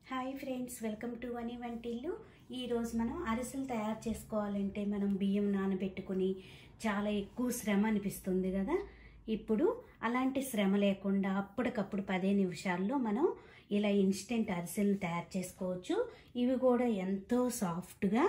hi friends welcome to వని వంటిల్లు ఈరోజు మనం అరిసెలు తయారు చేసుకోవాలంటే మనం బియ్యం నానబెట్టుకుని చాలా ఎక్కువ శ్రమ అనిపిస్తుంది కదా ఇప్పుడు అలాంటి శ్రమ లేకుండా అప్పటికప్పుడు పదే నిమిషాల్లో మనం ఇలా ఇన్స్టెంట్ అరిసెలను తయారు చేసుకోవచ్చు ఇవి కూడా ఎంతో సాఫ్ట్గా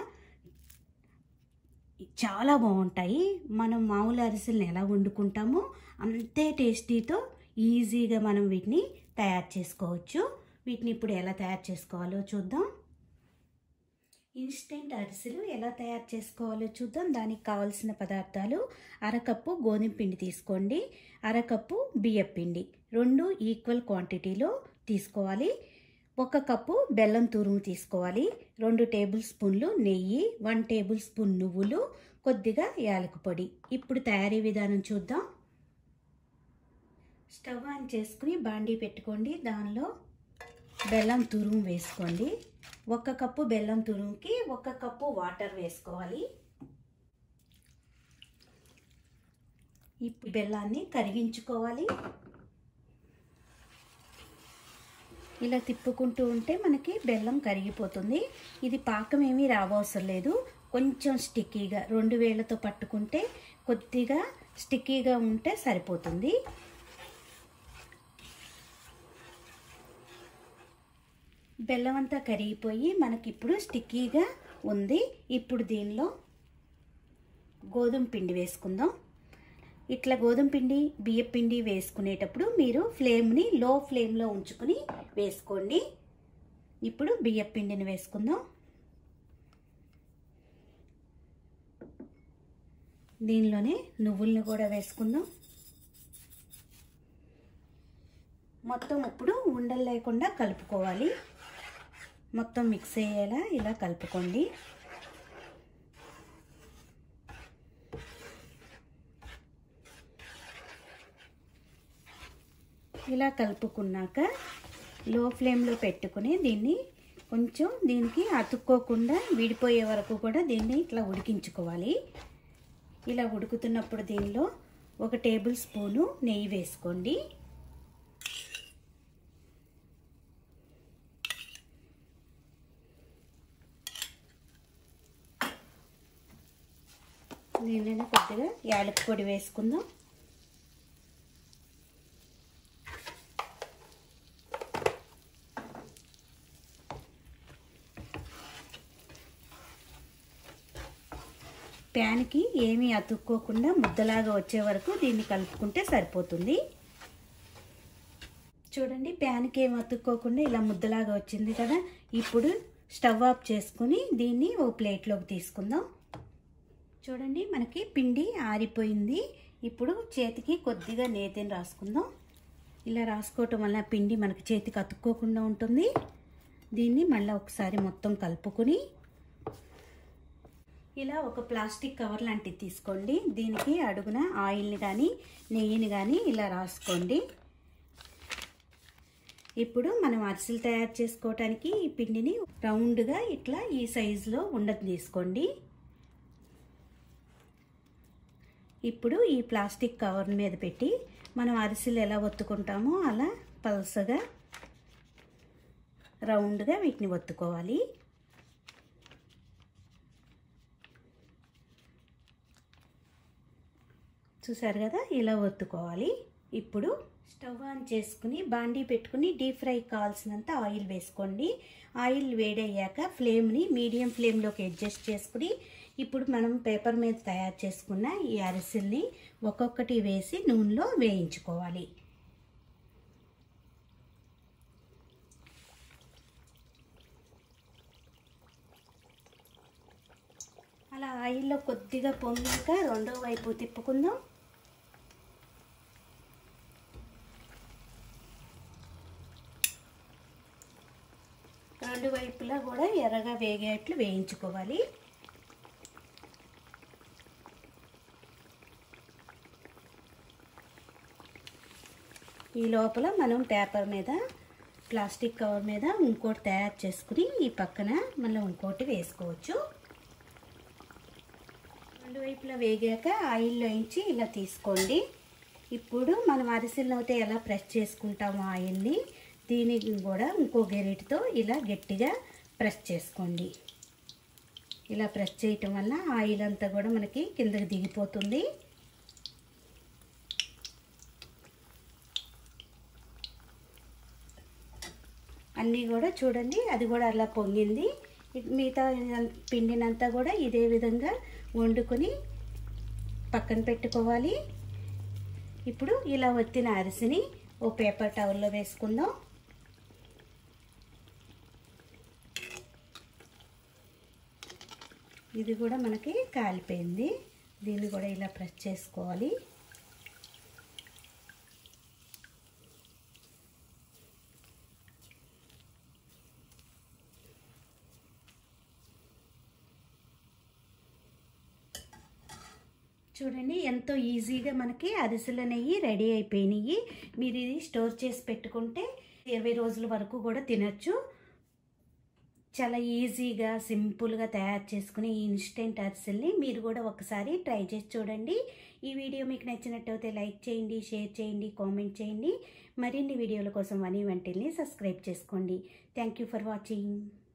చాలా బాగుంటాయి మనం మామూలు అరిసెలను ఎలా వండుకుంటామో అంతే టేస్టీతో ఈజీగా మనం వీటిని తయారు చేసుకోవచ్చు వీటిని ఇప్పుడు ఎలా తయారు చేసుకోవాలో చూద్దాం ఇన్స్టెంట్ అరిసెలు ఎలా తయారు చేసుకోవాలో చూద్దాం దానికి కావాల్సిన పదార్థాలు అరకప్పు గోధుమ పిండి తీసుకోండి అరకప్పు బియ్యం పిండి రెండు ఈక్వల్ క్వాంటిటీలో తీసుకోవాలి ఒక కప్పు బెల్లం తురుము తీసుకోవాలి రెండు టేబుల్ స్పూన్లు నెయ్యి వన్ టేబుల్ స్పూన్ నువ్వులు కొద్దిగా యాలక పొడి ఇప్పుడు తయారీ విధానం చూద్దాం స్టవ్ ఆన్ చేసుకుని బాండీ పెట్టుకోండి దానిలో బెల్లం తురుము వేసుకోండి ఒక కప్పు బెల్లం తురుముకి ఒక కప్పు వాటర్ వేసుకోవాలి ఈ బెల్లాన్ని కరిగించుకోవాలి ఇలా తిప్పుకుంటూ ఉంటే మనకి బెల్లం కరిగిపోతుంది ఇది పాకం ఏమీ రావవసరం లేదు కొంచెం స్టిక్కీగా రెండు వేళ్లతో పట్టుకుంటే కొద్దిగా స్టిక్కీగా ఉంటే సరిపోతుంది బెల్లం అంతా కరిగిపోయి మనకిప్పుడు స్టిక్కీగా ఉంది ఇప్పుడు దీనిలో గోధుమ పిండి వేసుకుందాం ఇట్లా గోధుమ పిండి బియ్య పిండి వేసుకునేటప్పుడు మీరు ఫ్లేమ్ని లో ఫ్లేమ్లో ఉంచుకుని వేసుకోండి ఇప్పుడు బియ్య పిండిని వేసుకుందాం దీనిలోనే నువ్వుల్ని కూడా వేసుకుందాం మొత్తం ఇప్పుడు ఉండలు లేకుండా కలుపుకోవాలి మొత్తం మిక్స్ అయ్యేలా ఇలా కలుపుకోండి ఇలా కలుపుకున్నాక లో ఫ్లేమ్లో పెట్టుకుని దీన్ని కొంచెం దీనికి అతుక్కోకుండా విడిపోయే వరకు కూడా దీన్ని ఇట్లా ఉడికించుకోవాలి ఇలా ఉడుకుతున్నప్పుడు దీనిలో ఒక టేబుల్ స్పూను నెయ్యి వేసుకోండి దీనిలో కొద్దిగా యాలక పొడి వేసుకుందాం ప్యాన్కి ఏమీ అతుక్కోకుండా ముద్దలాగా వచ్చే వరకు దీన్ని కలుపుకుంటే సరిపోతుంది చూడండి ప్యాన్కి ఏమి అతుక్కోకుండా ఇలా ముద్దలాగా వచ్చింది కదా ఇప్పుడు స్టవ్ ఆఫ్ చేసుకుని దీన్ని ఓ ప్లేట్లోకి తీసుకుందాం చూడండి మనకి పిండి ఆరిపోయింది ఇప్పుడు చేతికి కొద్దిగా నేతిని రాసుకుందాం ఇలా రాసుకోవటం వల్ల పిండి మనకి చేతికి అతుక్కోకుండా ఉంటుంది దీన్ని మళ్ళీ ఒకసారి మొత్తం కలుపుకొని ఇలా ఒక ప్లాస్టిక్ కవర్ లాంటిది తీసుకోండి దీనికి అడుగున ఆయిల్ని కానీ నెయ్యిని కానీ ఇలా రాసుకోండి ఇప్పుడు మనం అరిసెలు తయారు చేసుకోవటానికి ఈ పిండిని రౌండ్గా ఇట్లా ఈ సైజులో ఉండదు తీసుకోండి ఇప్పుడు ఈ ప్లాస్టిక్ కవర్ మీద పెట్టి మనం అరిసెలు ఎలా ఒత్తుకుంటామో అలా పలసగా రౌండ్గా వీటిని ఒత్తుకోవాలి చూసారు కదా ఇలా ఒత్తుకోవాలి ఇప్పుడు స్టవ్ ఆన్ చేసుకుని బాండీ పెట్టుకుని డీప్ ఫ్రై కావాల్సినంత ఆయిల్ వేసుకోండి ఆయిల్ వేడయ్యాక ఫ్లేమ్ని మీడియం ఫ్లేమ్లోకి అడ్జస్ట్ చేసుకుని ఇప్పుడు మనం పేపర్ మీద తయారు చేసుకున్న ఈ అరిసెల్ని ఒక్కొక్కటి వేసి నూనెలో వేయించుకోవాలి అలా ఆయిల్లో కొద్దిగా పొంగాక రెండో వైపు తిప్పుకుందాం రెండు వైపులా కూడా ఎర్రగా వేగేట్లు వేయించుకోవాలి ఈ లోపల మనం పేపర్ మీద ప్లాస్టిక్ కవర్ మీద ఇంకోటి తయారు చేసుకుని ఈ పక్కన మళ్ళీ ఇంకోటి వేసుకోవచ్చు రెండు వైపులా వేగాక ఆయిల్లో వేయించి ఇలా తీసుకోండి ఇప్పుడు మనం అరిసెలను అయితే ఎలా ప్రెస్ చేసుకుంటామో ఆయిల్ని దీనికి కూడా ఇంకో గెరిటితో ఇలా గట్టిగా ప్రెస్ చేసుకోండి ఇలా ప్రెస్ చేయటం వల్ల ఆయిల్ అంతా కూడా మనకి కిందకి దిగిపోతుంది అన్నీ కూడా చూడండి అది కూడా అలా పొంగింది ఇ- మిగతా ఇదం- పిండినంతా కూడా ఇదే విధంగా వండుకొని పక్కన పెట్టుకోవాలి ఇప్పుడు ఇలా ఒత్తిన అరిసిని ఓ పేపర్ టవల్లో వేసుకుందాం ఇది కూడా మనకి కాలిపోయింది దీన్ని కూడా ఇలా ప్రెస్ చేసుకోవాలి చూడండి ఎంతో ఈజీగా మనకి అరిసెలు నెయ్యి రెడీ అయిపోయినాయి మీరు ఇది స్టోర్ చేసి పెట్టుకుంటే ఇరవై రోజుల వరకు కూడా తినచ్చు చాలా ఈజీగా సింపుల్గా తయారు చేసుకునే ఈ ఇన్స్టెంట్ అరిసెల్ని మీరు కూడా ఒకసారి ట్రై చేసి చూడండి ఈ వీడియో మీకు నచ్చినట్టయితే లైక్ చేయండి షేర్ చేయండి కామెంట్ చేయండి మరిన్ని వీడియోల కోసం వనీ వంటిల్ని సబ్స్క్రైబ్ చేసుకోండి థ్యాంక్ యూ ఫర్ వాచింగ్